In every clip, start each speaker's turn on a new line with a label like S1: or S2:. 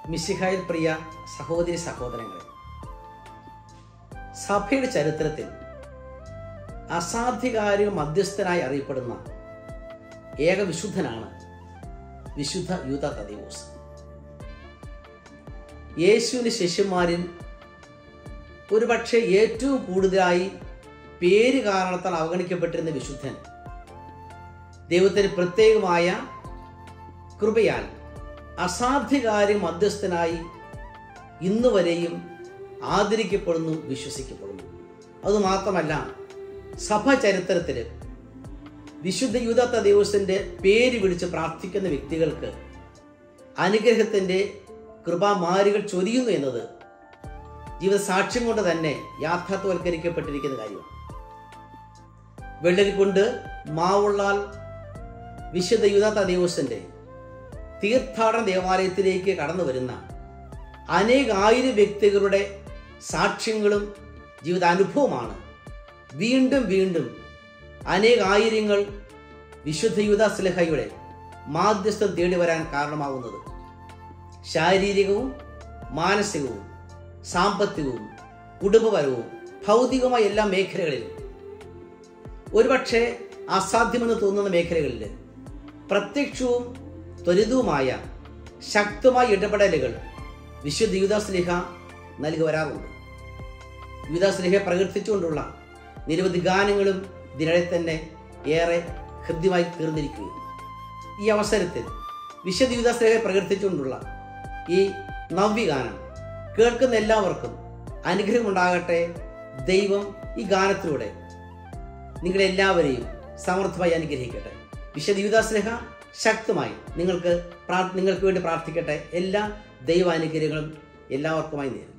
S1: മിശിഹായിൽ പ്രിയ സഹോദരി സഹോദരങ്ങളെ സഭയുടെ ചരിത്രത്തിൽ അസാധ്യകാര്യ മധ്യസ്ഥനായി അറിയപ്പെടുന്ന ഏക വിശുദ്ധനാണ് വിശുദ്ധ യൂത തദിവോസ് യേശുവിൻ്റെ ശിഷ്യന്മാരിൽ ഒരുപക്ഷെ ഏറ്റവും കൂടുതലായി പേര് കാരണത്താൽ അവഗണിക്കപ്പെട്ടിരുന്ന വിശുദ്ധൻ ദൈവത്തിന് പ്രത്യേകമായ കൃപയാൽ അസാധ്യകാര്യ മധ്യസ്ഥനായി ഇന്ന് വരെയും ആദരിക്കപ്പെടുന്നു വിശ്വസിക്കപ്പെടുന്നു അതുമാത്രമല്ല സഭ ചരിത്രത്തിൽ വിശുദ്ധ യൂതാത്ത ദിവസത്തിൻ്റെ പേര് വിളിച്ച് പ്രാർത്ഥിക്കുന്ന വ്യക്തികൾക്ക് അനുഗ്രഹത്തിൻ്റെ കൃപാമാരികൾ ചൊരിയുന്നു എന്നത് ജീവിത സാക്ഷ്യം കൊണ്ട് തന്നെ യാഥാർത്ഥവൽക്കരിക്കപ്പെട്ടിരിക്കുന്ന കാര്യമാണ് വെള്ളരി കൊണ്ട് മാവുള്ളാൽ വിശുദ്ധ യുദാത്ത ദേവസ്വന്റെ തീർത്ഥാടന ദേവാലയത്തിലേക്ക് കടന്നു വരുന്ന അനേകായിരം വ്യക്തികളുടെ സാക്ഷ്യങ്ങളും ജീവിതാനുഭവമാണ് വീണ്ടും വീണ്ടും അനേകായിരങ്ങൾ വിശുദ്ധ യുദാസ്ലഹയുടെ മാധ്യസ്ഥം തേടി വരാൻ കാരണമാകുന്നത് ശാരീരികവും മാനസികവും സാമ്പത്തികവും കുടുംബപരവും ഭൗതികവുമായ എല്ലാ മേഖലകളിലും ഒരുപക്ഷെ അസാധ്യമെന്ന് തോന്നുന്ന മേഖലകളിൽ പ്രത്യക്ഷവും ത്വരിതവുമായ ശക്തമായ ഇടപെടലുകൾ വിശുദ്ധ യുദാസ്ലിഹ നൽകി വരാറുണ്ട് യുദാസ്ലിഹയെ പ്രകീർത്തിച്ചുകൊണ്ടുള്ള നിരവധി ഗാനങ്ങളും ഇതിനിടെ തന്നെ ഏറെ ഹൃദ്യമായി തീർന്നിരിക്കുകയും ഈ അവസരത്തിൽ വിശുദ്ധ യുദാസ്ലിഹയെ പ്രകീർത്തിച്ചുകൊണ്ടുള്ള ഈ നവ്യഗാനം കേൾക്കുന്ന എല്ലാവർക്കും അനുഗ്രഹമുണ്ടാകട്ടെ ദൈവം ഈ ഗാനത്തിലൂടെ നിങ്ങളെല്ലാവരെയും സമർത്ഥമായി അനുഗ്രഹിക്കട്ടെ വിശുദ്ധ യുദാസ്ലേഹ ശക്തമായി നിങ്ങൾക്ക് പ്രാർ- നിങ്ങൾക്ക് വേണ്ടി പ്രാർത്ഥിക്കട്ടെ എല്ലാ ദൈവാനുഗ്രഹങ്ങളും എല്ലാവർക്കുമായി നേരുന്നു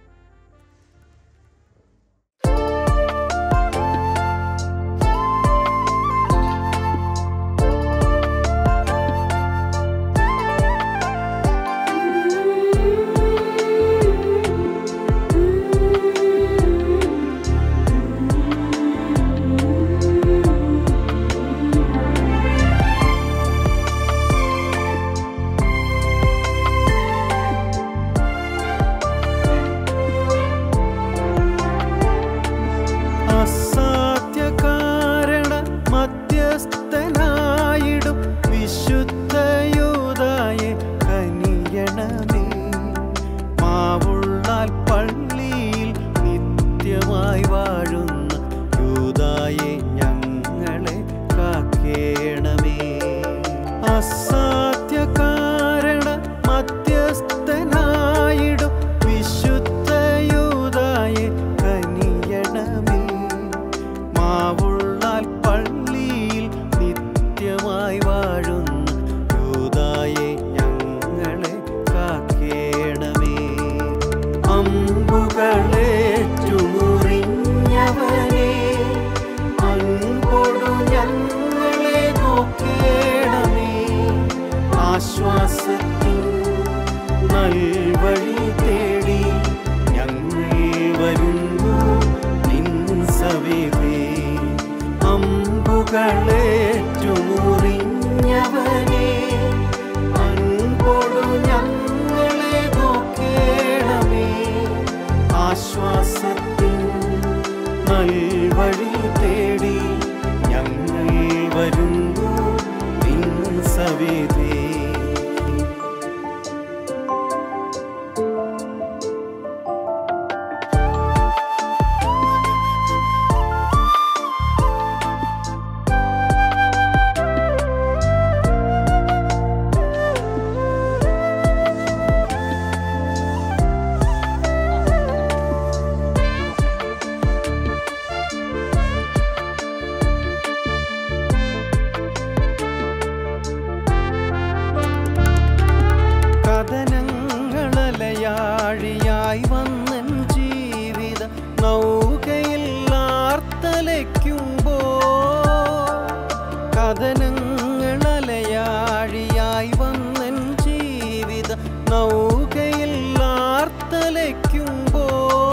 S2: അസാധ്യ കാരണ മധ്യസ്ഥനായിടും വിശുദ്ധയൂതായെ കനിയണമേ മാവുള്ളാൽ പള്ളിയിൽ നിത്യമായി വാഴുന്ന യൂതായെ ഞങ്ങളെ കാക്കേണമേ അസാധ്യ കാരണ മധ്യസ്ഥനായിടും വിശുദ്ധയൂതായെ കനിയണമേ മാവുള്ളാൽ പള്ളിയിൽ നിത്യമായി വാഴുന്ന യൂതായെ ഞങ്ങളെ കാക്കേണമേ അമ്പുകളേറ്റുമുറിഞ്ഞവനെ അൻപൊടു ഞങ്ങളെ നോക്കേണമേ ആശ്വാസത്തിൽ നൽവഴി തേടി ഞങ്ങൾ വരുന്നു നിൻ സവിധേ അമ്പുകളേറ്റുമുറിഞ്ഞവനെ അൻപൊടു ഞങ്ങളെ നോക്കേണമേ ആശ്വാസത്തിൽ നൽവഴി തേടി ഞങ്ങൾ വരുന്നു നിൻ സവിധേ കഥനങ്ങളലയാഴിയായി വന്നൻ ജീവിത നൗകയിൽ ആർത്തലയ്ക്കുമ്പോ കഥനങ്ങളലയാഴിയായി വന്നൻ ജീവിത നൗകയിൽ ആർത്തലയ്ക്കുമ്പോ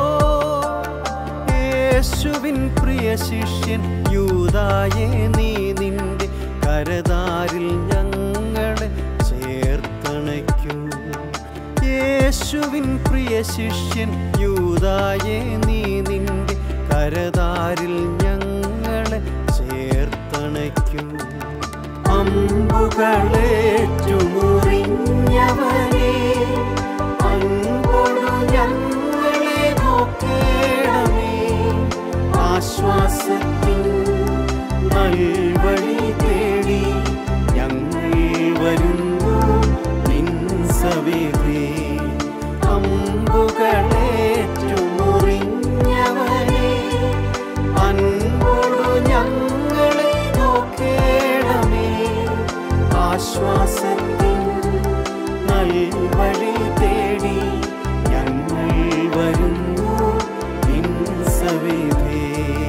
S2: യേശുവിൻ പ്രിയ ശിഷ്യൻ യൂതായെ നീ നിന്റെ കരതാരിൽ ഞങ്ങളെ ചേർത്തണയ്ക്കൂ യേശുവിൻ പ്രിയ ശിഷ്യൻ യൂതായെ നീ നിന്റെ കരതാരിൽ ഞങ്ങളെ ചേർത്തണയ്ക്കൂ അമ്പുകളേറ്റുമുറിഞ്ഞവനെ അൻപോടു ഞങ്ങളെ നോക്കേണമേ ആശ്വാസത്തിൻ നൽവഴി തേടി ഞങ്ങൾ വരുന്നു നിൻ സവിധി അമ്പുകളേറ്റുമുറിഞ്ഞവനെ അൻപോടു ഞങ്ങളെ നോക്കേണമേ ആശ്വാസത്തിൻ നൽവഴി തേടി ഞങ്ങൾ വരുന്നു നിൻ സവിധി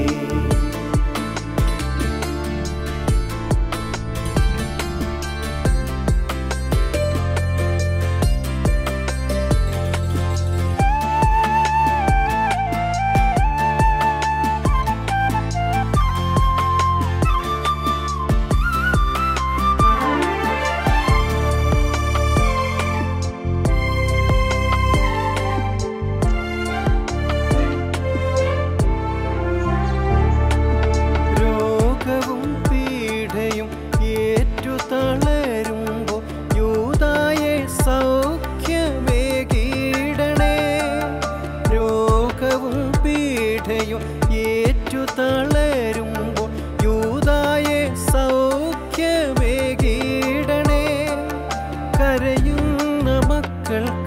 S2: രോഗവും പീഡയും ഏറ്റു തളരുമ്പോൾ യൂതായെ സൗഖ്യമേകീടണേ രോഗവും പീഡയും ഏറ്റു തളരുമ്പോൾ യൂതായെ സൗഖ്യമേകീടണേ കരയുന്ന മക്കൾക്ക്